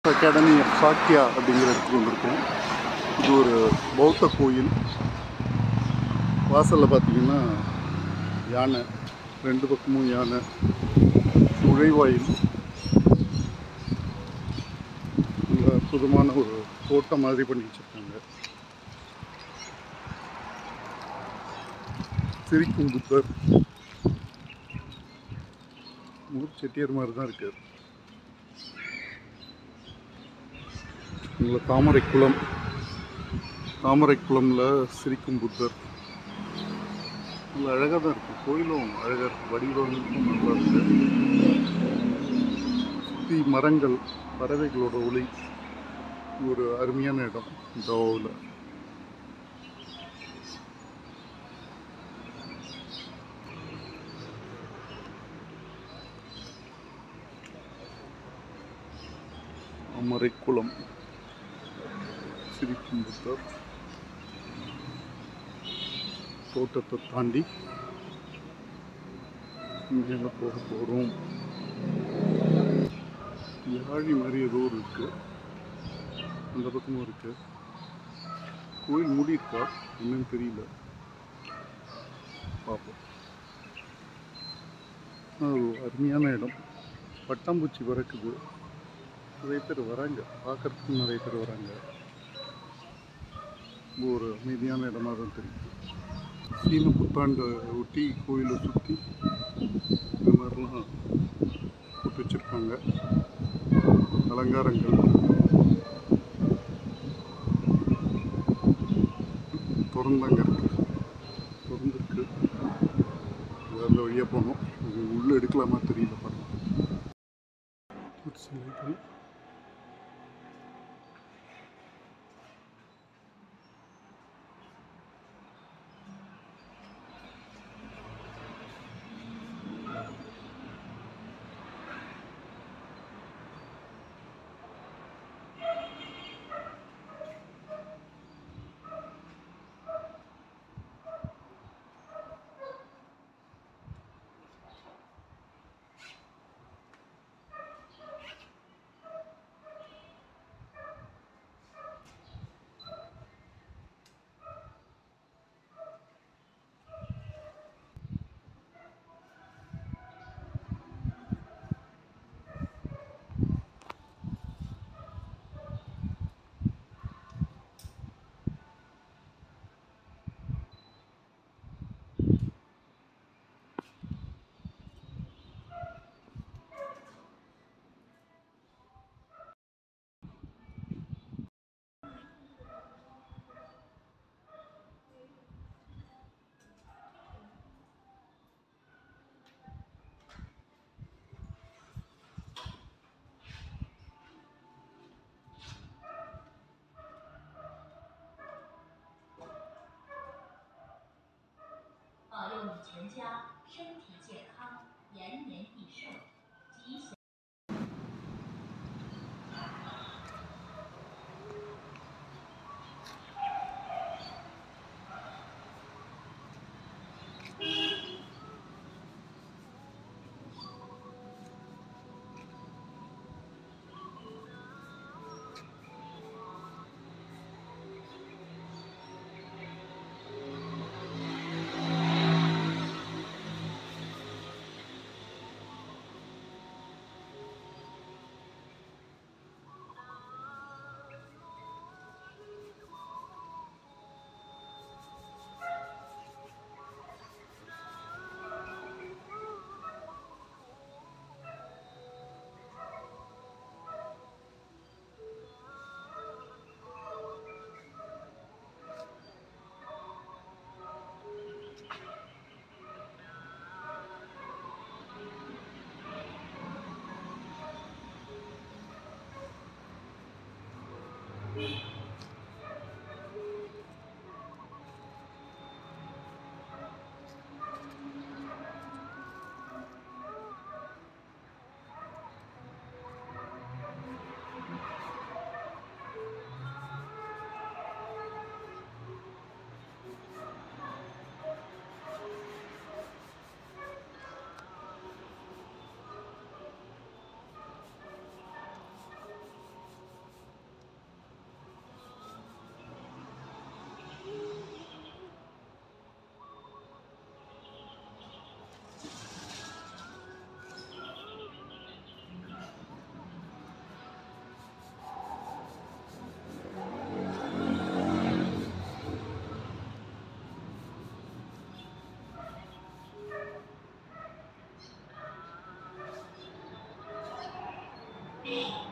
academy of Shakya அப்படிங்கிற இடத்துக்கு வந்திருக்கோம் இது ஒரு பௌத்த கோயில் வாசலில் பார்த்தீங்கன்னா யானை ரெண்டு பக்கமும் யானை நுழைவாயில் நல்ல அற்புதமான ஒரு தோட்டம் மாதிரி பண்ணி வச்சுருக்காங்க சிரிக்கும் புத்தர் ஊர் செட்டியார் மாதிரி தான் இருக்கு உங்களை தாமரை குளம் தாமரை குளம்ல சிரிக்கும் புத்தர் நல்ல அழகாக தான் இருக்கு கோயிலும் அழகாக இருக்கு வடிவமைப்பும் நல்லா இருக்கு சுற்றி மரங்கள் பறவைகளோட ஒளி ஒரு அருமையான இடம் தோவில் அமரைக்குளம் சிரிக்கும் புத்தர் தோட்டத்தை தாண்டி மேலே போக போகிறோம் யாழி மாதிரி ஏதோ ஒரு இருக்கு அந்த பக்கமும் இருக்கு கோயில் மூடி இருக்கா என்னன்னு தெரியல பார்ப்போம் ஆ, ஒரு அருமையான இடம் பட்டாம்பூச்சி பறக்குது நிறைய பேர் வராங்க பார்க்கறதுக்கு நிறைய பேர் வராங்க ரொம்ப ஒரு அமைதியான இடமா தான் தெரியுது சீன புத்தாண்டை ஒட்டி கோயிலை சுற்றி இந்த மாதிரிலாம் போட்டு வச்சுருக்காங்க அலங்காரங்கள் திறந்தாங்க இருக்கு திறந்துருக்கு வேற வழியாக போனோம் இது உள்ளே எடுக்கலாமா தெரியல பாருங்க ஒரு சிலைகள் 全家身体健康，延年益寿，吉祥。 ஆ Thank